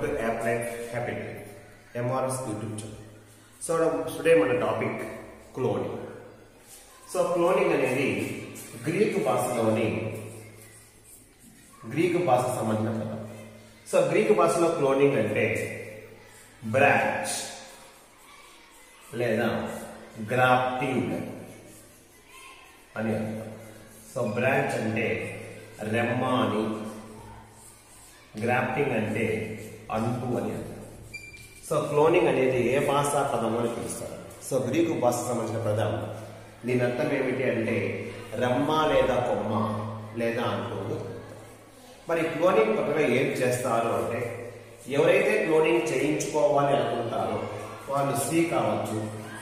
To Applied Habit, MRS YouTube channel. So today మన topic cloning so cloning అనేది Greek భాషలోని Greek భాష సంబంధించిన పదం సో గ్రీకు భాషలో క్లోనింగ్ అంటే బ్రాంచ్ లేదా గ్రాఫ్టింగ్ అని అర్థం సో బ్రాంచ్ అంటే రెమ్మ అని గ్రాఫ్టింగ్ అంటే అంటు అని అర్థం సో క్లోనింగ్ అనేది ఏ భాషా పదం అని పిలుస్తారు సో గ్రీకు భాష సంబంధించిన పదం దీని అర్థం ఏమిటి అంటే రమ్మ లేదా కొమ్మ లేదా అంటూ మరి క్లోనింగ్ పక్కన ఏం చేస్తారు అంటే ఎవరైతే క్లోనింగ్ చేయించుకోవాలి అనుకుంటారో వాళ్ళు స్త్రీ కావచ్చు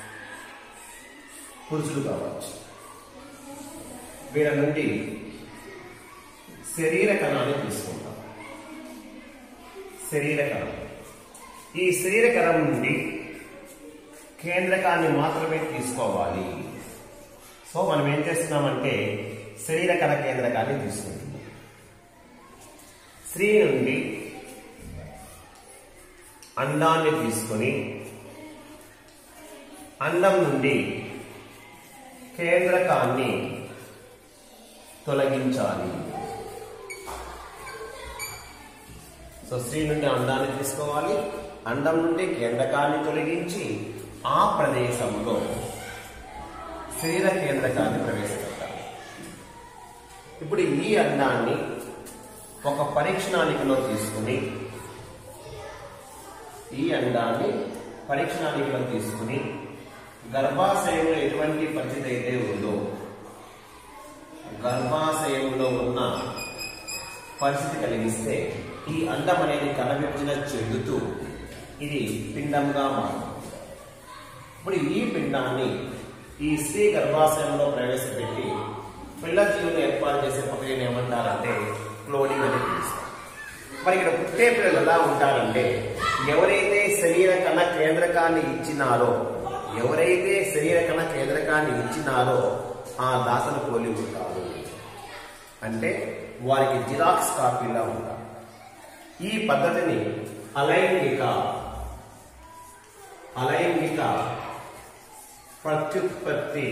పురుషులు కావచ్చు వీళ్ళ నుండి శరీర కణాన్ని తీసుకుంటాం శరీర కణం ఈ శరీర కణం నుండి కేంద్రకాన్ని మాత్రమే తీసుకోవాలి సో మనం ఏం చేస్తున్నామంటే శరీర కణ కేంద్రకాన్ని తీసుకుంటున్నాం స్త్రీ నుండి అండాన్ని తీసుకొని అండం నుండి కేంద్రకాన్ని తొలగించాలి సో స్త్రీ నుండి అండాన్ని తీసుకోవాలి అండం నుండి కేంద్రకాన్ని తొలగించి ఆ ప్రదేశంలో శరీర కేంద్రకాన్ని ప్రవేశపెట్టాలి ఇప్పుడు ఈ అండాన్ని ఒక పరీక్షణానికలో తీసుకుని ఈ అండాన్ని పరీక్షణానికలో తీసుకుని గర్భాశయంలో ఎటువంటి పరిస్థితి అయితే ఉందో గర్భాశయంలో ఉన్న పరిస్థితి కలిగిస్తే ఈ అండం అనేది కణ విభజన చెందుతూ ఇది పిండంగా మారుతుంది ఇప్పుడు ఈ పిండాన్ని ఈ స్త్రీ గర్భాశయంలో ప్రవేశపెట్టి పిల్ల జీవులు ఏర్పాటు చేసే ప్రక్రియను ఏమంటారంటే క్లోనింగ్ అని పిలుస్తారు మరి ఇక్కడ పుట్టే పిల్లలు ఎలా ఉంటారంటే ఎవరైతే శరీర కణ కేంద్రకాన్ని ఇచ్చినారో ఎవరైతే శరీర కణ కేంద్రకాన్ని ఇచ్చినారో ఆ దాతను పోలి ఉంటారు అంటే వారికి జిరాక్స్ కాపీలా ఉంటారు ఈ పద్ధతిని అలైంగిక అలైంగిక ప్రత్యుత్పత్తి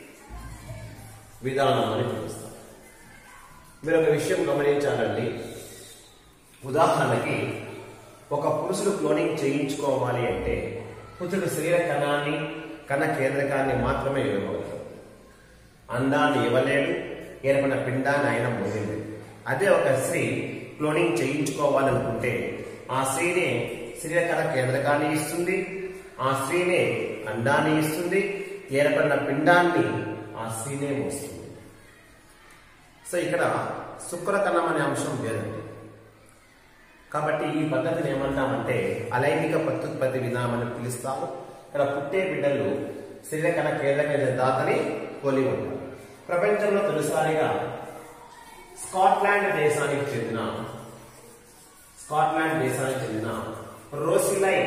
విధానం అని పిలుస్తారు మీరు ఒక విషయం గమనించాలండి ఉదాహరణకి ఒక పురుషుడు క్లోనింగ్ చేయించుకోవాలి అంటే పురుషుడు శరీర కణాన్ని కణ కేంద్రకాన్ని మాత్రమే ఇవ్వగలరు అందాన్ని ఇవ్వలేడు ఏర్పడిన పిండాన్ని ఆయన మోయలేదు అదే ఒక స్త్రీ క్లోనింగ్ చేయించుకోవాలనుకుంటే ఆ స్త్రీనే శరీర కణ కేంద్రకాన్ని ఇస్తుంది ఆ స్త్రీనే అండాన్ని ఇస్తుంది ఏర్పడిన పిండాన్ని ఆ స్త్రీనే మోస్తుంది సో ఇక్కడ శుక్రకణం అనే అంశం లేదండి కాబట్టి ఈ పద్ధతిని ఏమంటామంటే అలైంగిక ప్రత్యుత్పత్తి విధానం అని పిలుస్తారు ఇక్కడ పుట్టే బిడ్డలు శరీరకణ కేంద్రకైన దాతని పోలి ఉంటారు ప్రపంచంలో తొలిసారిగా స్కాట్లాండ్ దేశానికి చెందిన స్కాట్లాండ్ దేశానికి చెందిన రోసిలై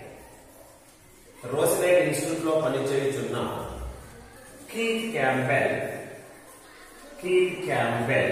రోసిలై ఇన్స్టిట్యూట్ లో పనిచేయుచున్న కీత్ క్యాంబెల్ కీత్ క్యాంబెల్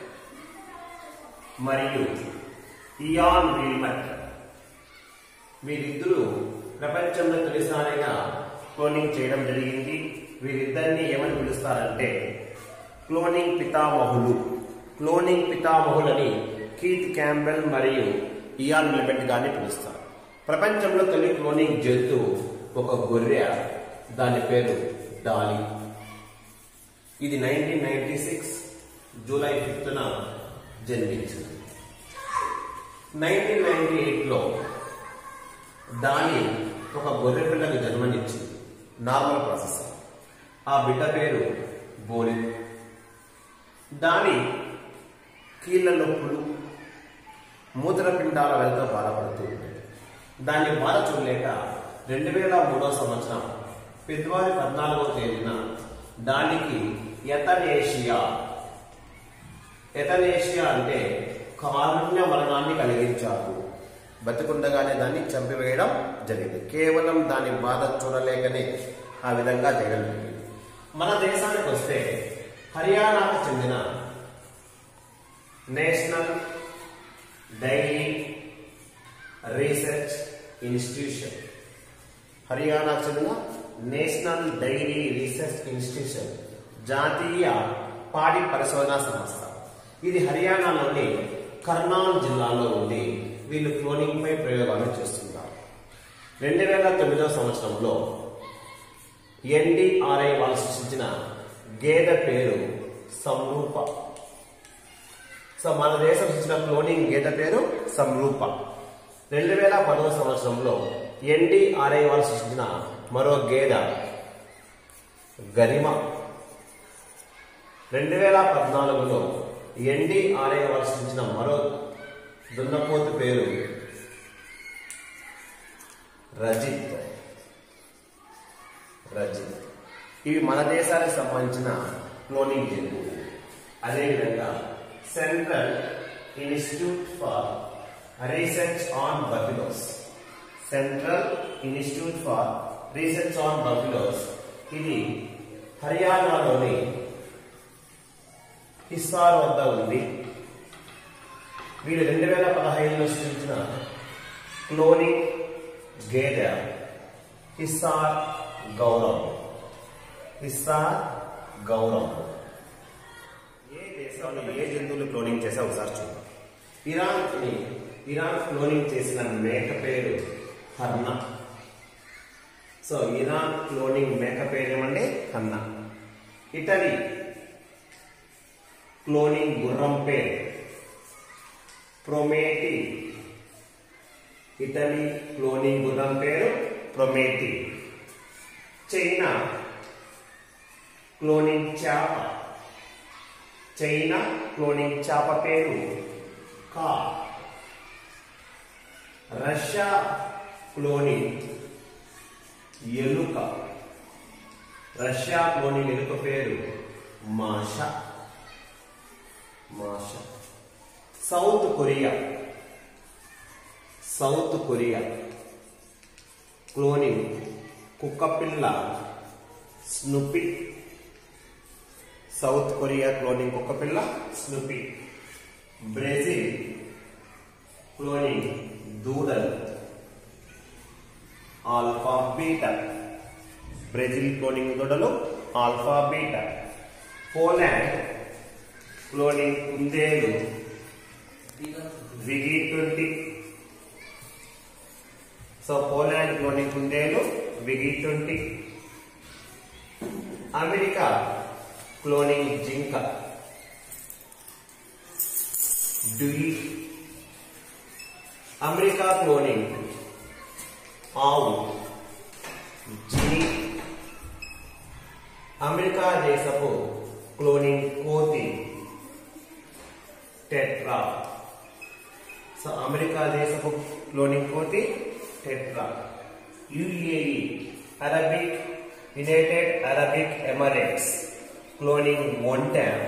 మరియు ఇయాన్ విల్మట్ వీరిద్దరూ ప్రపంచంలో తొలిసారిగా క్లోనింగ్ చేయడం జరిగింది వీరిద్దరిని ఏమని పిలుస్తారంటే క్లోనింగ్ పితామహులు క్లోనింగ్ పితామహులని కీత్ క్యాంబెల్ మరియు ఇయాన్ విల్మెట్ గాని పిలుస్తారు ప్రపంచంలో తొలి క్లోనింగ్ జంతువు ఒక గొర్రె దాని పేరు డాలి ఇది నైన్టీన్ నైన్టీ సిక్స్ జూలై ఫిఫ్త్న జన్మించింది నైన్టీన్ నైన్టీ ఎయిట్లో దాని ఒక గొర్రె పిల్లకు జన్మనిచ్చింది నార్మల్ ప్రాసెస్ ఆ బిడ్డ పేరు బోలి దాని కీళ్ళ నొప్పులు మూత్రపిండాల వెళ్తూ బాధపడుతూ ఉండేది దాన్ని బాధ చూడలేక రెండు వేల మూడో సంవత్సరం ఫిబ్రవరి పద్నాలుగో తేదీన దానికి ఎతనేషియా ఎతనేషియా అంటే కారుణ్య మరణాన్ని కలిగించారు బతికుండగానే దాన్ని చంపివేయడం జరిగింది కేవలం దాని బాధ చూడలేకనే ఆ విధంగా చేయడం జరిగింది మన దేశానికి వస్తే హర్యానాకు చెందిన నేషనల్ డైరీ రీసెర్చ్ ఇన్స్టిట్యూషన్ హర్యానాకు చెందిన నేషనల్ డైరీ రీసెర్చ్ ఇన్స్టిట్యూషన్ జాతీయ పాడి పరిశోధనా సంస్థ ఇది హర్యానాలోని కర్నాల్ జిల్లాలో ఉంది వీళ్ళు క్లోనింగ్ పై ప్రయోగాలు చేస్తున్నారు రెండు వేల తొమ్మిదవ సంవత్సరంలో ఎన్డిఆర్ఐ వాళ్ళు సృష్టించిన గేదె పేరు సంరూప సో మన దేశం సృష్టించిన క్లోనింగ్ గేదె పేరు సంరూప రెండు వేల పదవ సంవత్సరంలో ఎన్డిఆర్ఐ వాళ్ళు సృష్టించిన మరో గేదె గరిమ రెండు వేల పద్నాలుగులో ఎన్డిఆర్ఐ వాళ్ళు సృష్టించిన మరో దున్నపోతు పేరు రజిత్ రజిత్ ఇవి మన దేశానికి సంబంధించిన క్లోనింగ్ జంతువులు అదేవిధంగా Central Institute for Research on Buffaloes Central Institute for Research on Buffaloes ఇది హర్యానాలోని హిస్సార్ వద్ద ఉంది వీళ్ళు రెండు వేల పదహైదులో సృష్టించిన క్లోనింగ్ గేదె హిస్సార్ గౌరవ్ హిస్సార్ గౌరవ్ ఏ దేశంలో ఏ జంతువులు క్లోనింగ్ చేసా ఒకసారి చూద్దాం ఇరాన్ ని ఇరాన్ క్లోనింగ్ చేసిన మేక పేరు హర్న సో ఇరాన్ క్లోనింగ్ మేక పేరు ఏమండి హన్న ఇటలీ క్లోనింగ్ గుర్రం పేరు ప్రొమేటి ఇటలీ క్లోనింగ్ గుర్రం పేరు ప్రొమేటి చైనా క్లోనింగ్ చేప చైనా క్లోనింగ్ చేప పేరు కా రష్యా క్లోనింగ్ ఎలుక రష్యా క్లోనింగ్ ఎలుక పేరు Masha Masha South Korea South Korea cloning కుక్కపిల్ల స్నుపి సౌత్ కొరియా క్లోనింగ్ కుక్కపిల్ల స్నుపి బ్రెజిల్ క్లోనింగ్ దూడల్ ఆల్ఫా బీటా బ్రెజిల్ క్లోనింగ్ దూడలు ఆల్ఫా బీటా పోలాండ్ క్లోనింగ్ కుందేలు విగి ట్వంటీ సో పోలాండ్ క్లోనింగ్ కుందేలు విగి ట్వంటీ అమెరికా క్లోనింగ్ జింక డుయి అమెరికా క్లోనింగ్ ఆవు జిని అమెరికా దేశపు క్లోనింగ్ కోతి టెట్రా సో అమెరికా దేశపు క్లోనింగ్ కోతి Tetra UAE Arabic United Arabic Emirates cloning మొంటాన్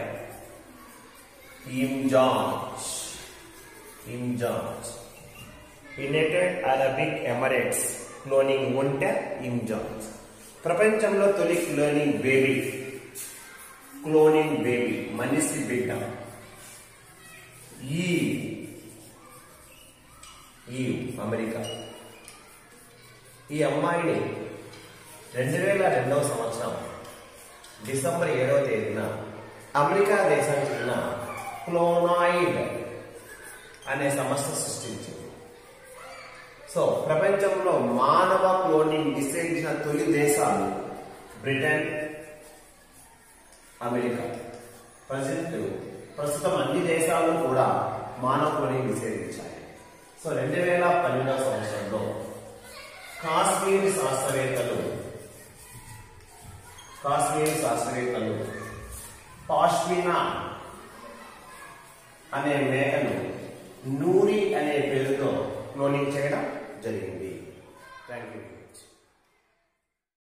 ఇమ్జాన్స్ ఇమ్జాన్స్ యునైటెడ్ అరబిక్ ఎమరేట్స్ క్లోనింగ్ ఒంటె ఇమ్జాన్స్ ప్రపంచంలో తొలి క్లోనింగ్ బేబీ క్లోనింగ్ బేబీ మనిషి బిడ్డ ఈ ఈ అమెరికా ఈ అమ్మాయిని రెండు వేల రెండవ సంవత్సరం డిసెంబర్ ఏడవ తేదీన అమెరికా దేశానికి చెందిన క్లోనాయిడ్ అనే సంస్థ సృష్టించింది సో ప్రపంచంలో మానవ క్లోనింగ్ నిషేధించిన తొలి దేశాలు బ్రిటన్ అమెరికా ప్రజెంట్ ప్రస్తుతం అన్ని దేశాలు కూడా మానవ క్లోనింగ్ నిషేధించాయి సో రెండు వేల పన్నెండవ సంవత్సరంలో కాశ్మీర్ శాస్త్రవేత్తలు కాశ్మీర్ శాస్త్రవేత్తలు పాష్మినా అనే మేకను నూరి